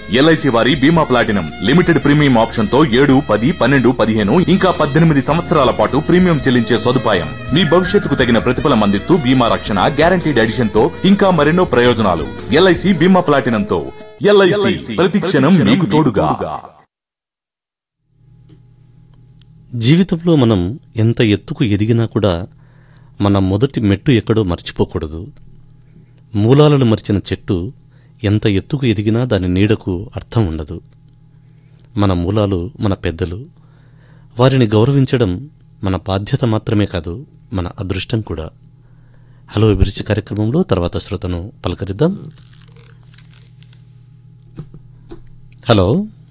LIC వారి బీమా platinum limited premium option తో ఏడు పది పన్నెండు పదిహేను ఇంకా పద్దెనిమిది సంవత్సరాల పాటు ప్రీమియం చెల్లించే సదుపాయం మీ భవిష్యత్తుకు తగిన ప్రతిఫలం అందిస్తూ బీమా రక్షణ గ్యారంటీడ్ ఎడిషన్ తో ఇంకా మరెన్నో ప్రయోజనాలు ఎల్ఐసి బీమా ప్లాటినం తో ఎల్ఐసి ప్రతి క్షణం మీకు తోడుగా జీవితంలో మనం ఎంత ఎత్తుకు ఎదిగినా కూడా మన మొదటి మెట్టు ఎక్కడో మర్చిపోకూడదు మూలాలను మరిచిన చెట్టు ఎంత ఎత్తుకు ఎదిగినా దాని నీడకు అర్థం ఉండదు మన మూలాలు మన పెద్దలు వారిని గౌరవించడం మన బాధ్యత మాత్రమే కాదు మన అదృష్టం కూడా హలో అభిరుచి కార్యక్రమంలో తర్వాత శ్రోతను పలకరిద్దాం హలో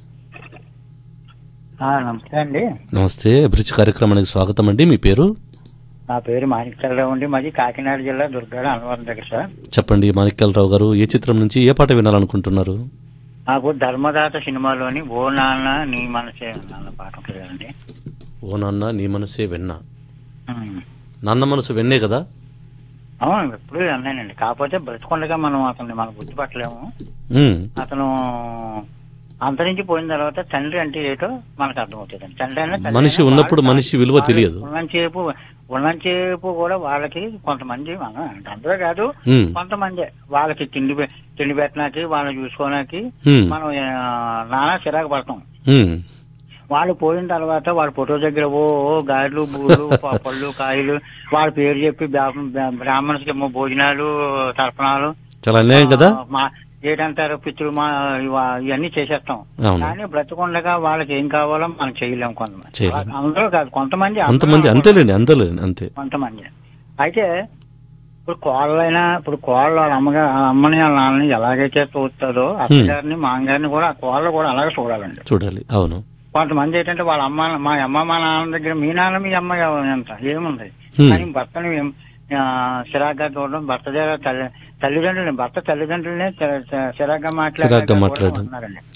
ఆ, నమస్తే అండి నమస్తే అభిరుచి కార్యక్రమానికి స్వాగతం అండి మీ పేరు నా పేరు మాణిక్యాలరావు అండి మాది కాకినాడ జిల్లా దుర్గాడ అన్నవరం దగ్గర సార్ చెప్పండి మాణిక్యాలరావు గారు ఏ చిత్రం నుంచి ఏ పాట వినాలనుకుంటున్నారు నాకు ధర్మదాత సినిమాలోని ఓ నాన్న నీ మనసే నాన్న పాట ఉంటుంది కదండి ఓ నాన్న నీ మనసే వెన్న ఉమ్. నాన్న మనసు వెన్నే కదా అవును ఎప్పుడు అన్నానండి కాకపోతే బ్రతికొండగా మనం అతన్ని మనం గుర్తుపట్టలేము ఉమ్, అతను అంతరించి పోయిన తర్వాత తండ్రి అంటే ఏటో మనకు అర్థమవుతుంది తండ్రి అయినా తల్లి మనిషి అయినా ఉన్నప్పుడు వాళ్ళు- మనిషి విలువ వాళ్ళు తెలియదు. ఉన్నంతసేపు ఉన్నంతసేపు కూడా వాళ్ళకి కొంతమంది మన అందరూ కాదు ఉమ్, కొంతమంది వాళ్ళకి తిండి పె- తిండి పెట్టడానికి వాళ్ళని చూసుకోవడానికి ఉమ్, మనం ఆ, నానా చిరాకు పడతాం ఉమ్, వాళ్ళు పోయిన తర్వాత వాళ్ళ ఫోటో దగ్గర ఓ ఓ గారెలు బూళ్ళు ప- పళ్ళు కాయలు వాళ్ళ పేరు చెప్పి బ్రాహ్మణ్స్కి ఏమో భోజనాలు తర్పణాలు చాలా అన్యాయం కదా ఆ, మా ఏంటంటారు పితృ మా ఇవ- ఇవన్నీ చేసేస్తాం అవును కానీ బ్రతకుండగా వాళ్ళకి ఏం కావాలో మనం చేయలేం కొంతమంది చేయలేం. అందరూ కాదు కొంతమంది కొంతమంది అందరూ అంతేలేండి అంతేలేండి అంతే కొంతమంది అయితే ఇప్పుడు కోళ్ళైనా ఇప్పుడు కోళ్ళ వాళ్ళ అమ్మగా వాళ్ళ అమ్మని వాళ్ళ నాన్నని ఎలాగైతే చూస్తుందో అత్తగారిని మామగారిని కూడా ఆ కోళ్ళు కూడా అలాగే చూడాలండి చూడాలి అవును కొంతమంది ఏంటంటే వాళ్ళ అమ్మ మా అమ్మ మా నాన్న దగ్గర మీ నాన్న మీ అమ్మ ఎవరు ఎంత ఏముంది హ్మ్. కానీ భర్తని ఏం- ఆ, చిరాగ్గా చూడడం భర్త దగ్గర తల్లి తల్లిదండ్రులని భర్త తల్లిదండ్రులనే చిరా- చిరాగ్గా చిరాగ్గా మాట్లాడారు మాట్లాడడం. ఉన్నారండి